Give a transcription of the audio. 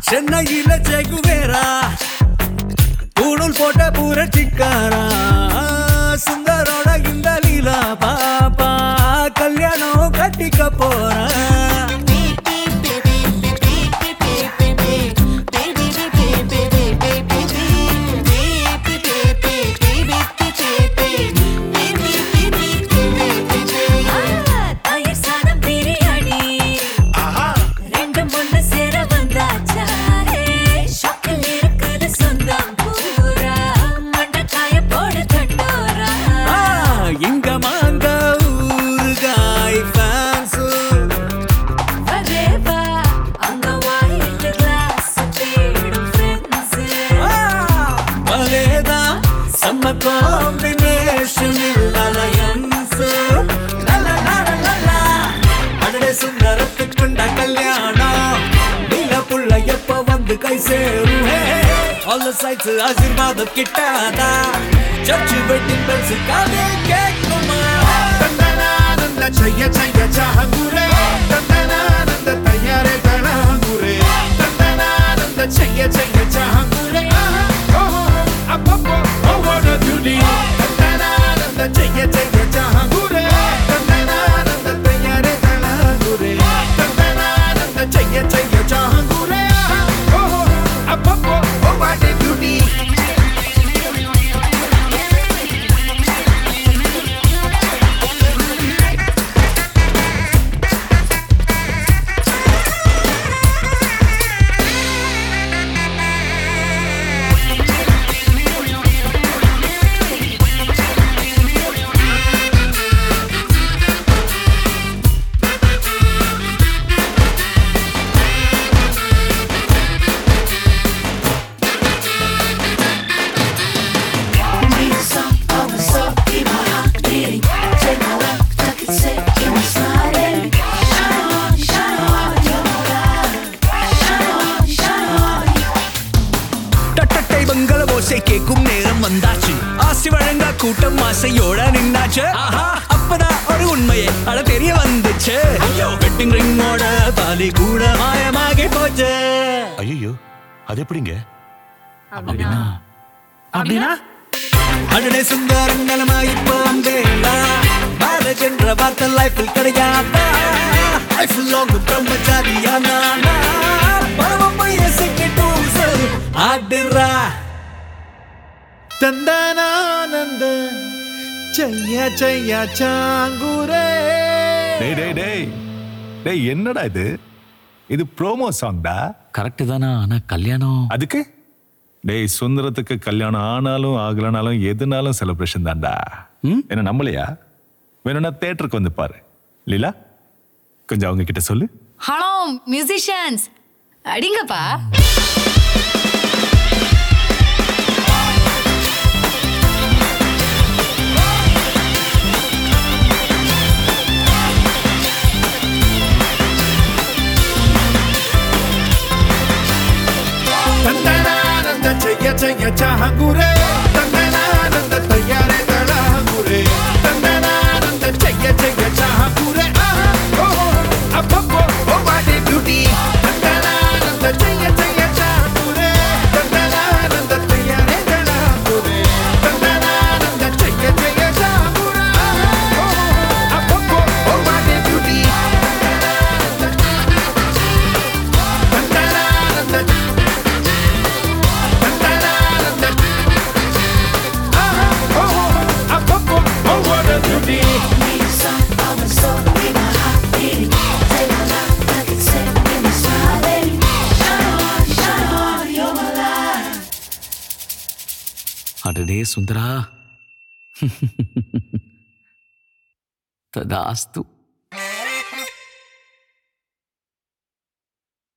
சென்னையில செகுவேரா தூணூல் போட்ட புரட்சிக்காரா சுந்தரோட இந்த லீலா பாப்பா கல்யாணம் கட்டிக்க போறா தயிர் சாதம் பிரியாணி ரெண்டும் ஒண்ணு சேர வந்தாச்சா ஷாக்கில் இருக்குது சொந்தம் பூரா மண்டக்காய போடு கட்டோரா ஆ, இங்க மாங்க ஊறுகாய் ஃபேன்ஸு வரேவா அங்க வாயில கிளாஸ் தேடும் ஃப்ரெண்ட்ஸ் மலேதா செம்ம காம்பினேஷன் அலையன்ஸ் அடடே சுந்தரத்துக்குண்ட கல்யாணம் நீல புள்ள எப்ப வந்து கை சேரும் ஆல் சைட்ஸ் ஆசீர்வாதம் கிட்டாதா சர்ச் வெட்டிங் பெல்ஸ் காதே கேட்குமா ತಂದನಾನಂದ ಚಯ್ಯ ಚಯ್ಯ ಚಹಂಗುರೆ ತಂದನಾನಂದ ತಯ್ಯಾರೆ ತಣಂಗುರೆ ತಂದನಾನಂದ ಚಯ್ಯ ಚಯ್ಯ ಚಹಂಗುರೆ ಅಪ್ಪಪ್ಪೋ ಓವಡ ದುಡಿ ತಂದನಾನಂದ ಚಯ್ಯ ಚಯ್ಯ ಚಹಂಗುರೆ ತಂದನಾನಂದ ತಯ್ಯಾರೆ ತಣಂಗುರೆ ತಂದನಾನಂದ ಚಯ್ಯ ಚಯ್ಯ ಚಹಂಗುರೆ ಅಪ್ಪಪ್ಪೋ ಓವಡ ದುಡಿ டட்டட்டை பங்கள ஓசை கேட்கும் நேரம் வந்தாச்சு ஆசி வழங்க கூட்டம் ஆசையோட நின்னாச்சு ஆஹா அப்பதான் ஒரு உண்மையே அட தெரிய வந்துச்சு ஐயோ வெட்டிங் ரிங்கோட தாலி கூட மாயமாகி போச்சு ஐயோ அது எப்படிங்க அப்படின்னா அடடே சுந்தரங்களமா இப்போ வந்தேடா மேரேஜ் என்ற வார்த்தை லைஃபில் கிடையாதா லைஃப் லாங் பிரம்மச்சாரியா நானா பாவம் வயசுக்கு டூசல் ஆடுறா ತಂದನಾನಂದ ಚಯ್ಯ ಚಯ್ಯ ಚಾಂಗುರೇ டேய் டேய் டேய் டேய் என்னடா இது இது ப்ரோமோ சாங்டா கரெக்டு தானா ஆனா கல்யாணம் அதுக்கு டேய் சுந்தரத்துக்கு கல்யாணம் ஆனாலும் ஆகலனாலும் எதுனாலும் செலிப்ரேஷன் தான்டா என்ன நம்மளையா வேணும்னா தேட்டருக்கு வந்து பாரு லீலா கொஞ்சம் அவங்க கிட்ட சொல்லு ஹலோ மியூசிஷியன்ஸ் அடிங்கப்பா ತಂದನಾನಂದ ಚಯ್ಯ ಚಯ್ಯ ಚಾಂಗುರೇ ತಂದನಾನಂದ ತಯ್ಯಾರೆ ತಳಂಗುರೇ ತಂದನಾನಂದ ಚಯ್ಯ ಚಯ್ಯ ಚಾಂಗುರೇ ಅಪ್ಪಪ್ಪೋ ಓ ಮಾಡಿ ಡ್ಯೂಟಿ ತಂದನಾನಂದ ಚಯ್ಯ ಚಯ್ಯ ಚಾಂಗುರೇ ತಂದನಾನಂದ ತಯ್ಯಾರೆ ತಳಂಗುರೇ ತಂದನಾನಂದ ಚಯ್ಯ ಚಯ್ಯ ಚಾಂಗುರೇ ಅಪ್ಪಪ್ಪೋ ಓ ಮಾಡಿ ಡ್ಯೂಟಿ ತಂದನಾನಂದ அடடே சுந்தரா ததாஸ்து